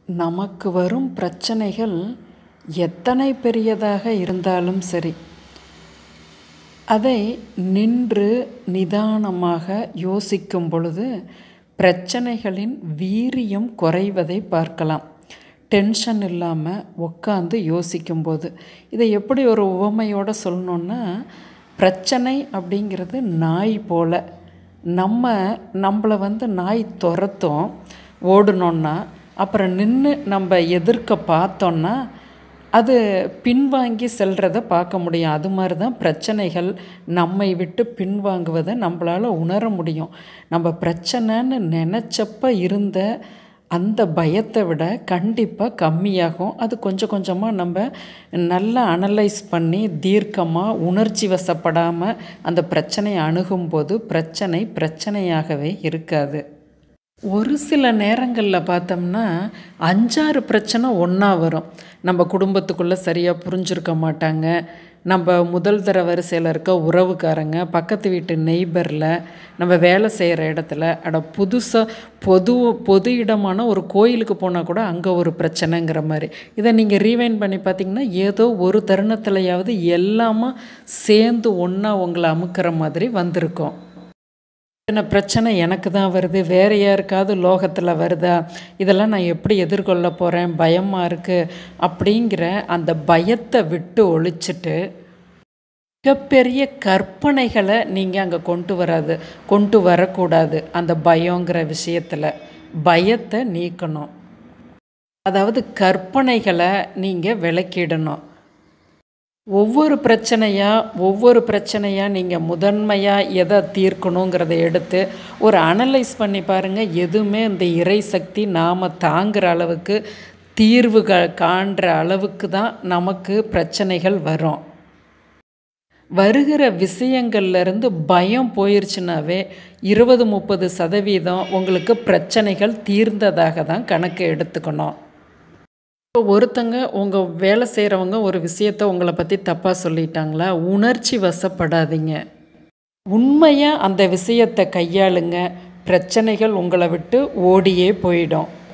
நமக்கு வரும் பிரச்சனைகள் எத்தனை பெரியதாக இருந்தாலும் சரி அதை நின்று நிதானமாக யோசிக்கும் பொழுது பிரச்சனைகளின் வீரியம் குறைவதை பார்க்கலாம் டென்ஷன் இல்லாமல் உட்காந்து யோசிக்கும்போது இதை எப்படி ஒரு உவமையோடு சொல்லணுன்னா பிரச்சனை அப்படிங்கிறது நாய் போல் நம்ம நம்மளை வந்து நாய் துரத்தும் ஓடணுன்னா அப்புறம் நின்று நம்ம எதிர்க்க பார்த்தோன்னா அது பின்வாங்கி செல்றதை பார்க்க முடியும் அது மாதிரி தான் பிரச்சனைகள் நம்மை விட்டு பின்வாங்குவதை நம்மளால் உணர முடியும் நம்ம பிரச்சனைன்னு நினச்சப்ப இருந்த அந்த பயத்தை விட கண்டிப்பாக கம்மியாகும் அது கொஞ்சம் கொஞ்சமாக நம்ம நல்லா அனலைஸ் பண்ணி தீர்க்கமாக உணர்ச்சி வசப்படாமல் அந்த பிரச்சனையை அணுகும்போது பிரச்சனை பிரச்சனையாகவே இருக்காது ஒரு சில நேரங்களில் பார்த்தோம்னா அஞ்சாறு பிரச்சனை ஒன்றா வரும் நம்ம குடும்பத்துக்குள்ளே சரியாக புரிஞ்சிருக்க மாட்டாங்க நம்ம முதல் தர வரிசையில் இருக்க உறவுக்காரங்க பக்கத்து வீட்டு நெய்பரில் நம்ம வேலை செய்கிற இடத்துல அட புதுசாக பொது பொது இடமான ஒரு கோயிலுக்கு போனால் கூட அங்கே ஒரு பிரச்சனைங்கிற மாதிரி இதை நீங்கள் ரீவைன் பண்ணி பார்த்தீங்கன்னா ஏதோ ஒரு தருணத்துலையாவது எல்லாமே சேர்ந்து ஒன்றா உங்களை அமுக்கிற மாதிரி வந்திருக்கும் என்ன பிரச்சனை எனக்கு தான் வருது வேறு யாருக்காவது லோகத்தில் வருதா இதெல்லாம் நான் எப்படி எதிர்கொள்ள போகிறேன் பயமாக இருக்குது அப்படிங்கிற அந்த பயத்தை விட்டு ஒழிச்சிட்டு மிகப்பெரிய கற்பனைகளை நீங்கள் அங்கே கொண்டு வராது கொண்டு வரக்கூடாது அந்த பயங்கிற விஷயத்தில் பயத்தை நீக்கணும் அதாவது கற்பனைகளை நீங்கள் விளக்கிடணும் ஒவ்வொரு பிரச்சனையாக ஒவ்வொரு பிரச்சனையாக நீங்கள் முதன்மையாக எதை தீர்க்கணுங்கிறத எடுத்து ஒரு அனலைஸ் பண்ணி பாருங்கள் எதுவுமே இந்த இறை சக்தி நாம் தாங்குகிற அளவுக்கு தீர்வுகள் காண்ற அளவுக்கு தான் நமக்கு பிரச்சனைகள் வரும் வருகிற விஷயங்கள்லேருந்து பயம் போயிருச்சுனாவே இருபது முப்பது சதவீதம் உங்களுக்கு பிரச்சனைகள் தீர்ந்ததாக தான் கணக்கு எடுத்துக்கணும் இப்போ ஒருத்தங்க உங்கள் வேலை செய்கிறவங்க ஒரு விஷயத்த உங்களை பற்றி தப்பாக சொல்லிட்டாங்களா உணர்ச்சி வசப்படாதீங்க உண்மையாக அந்த விஷயத்தை கையாளுங்க பிரச்சனைகள் உங்களை விட்டு ஓடியே போயிடும்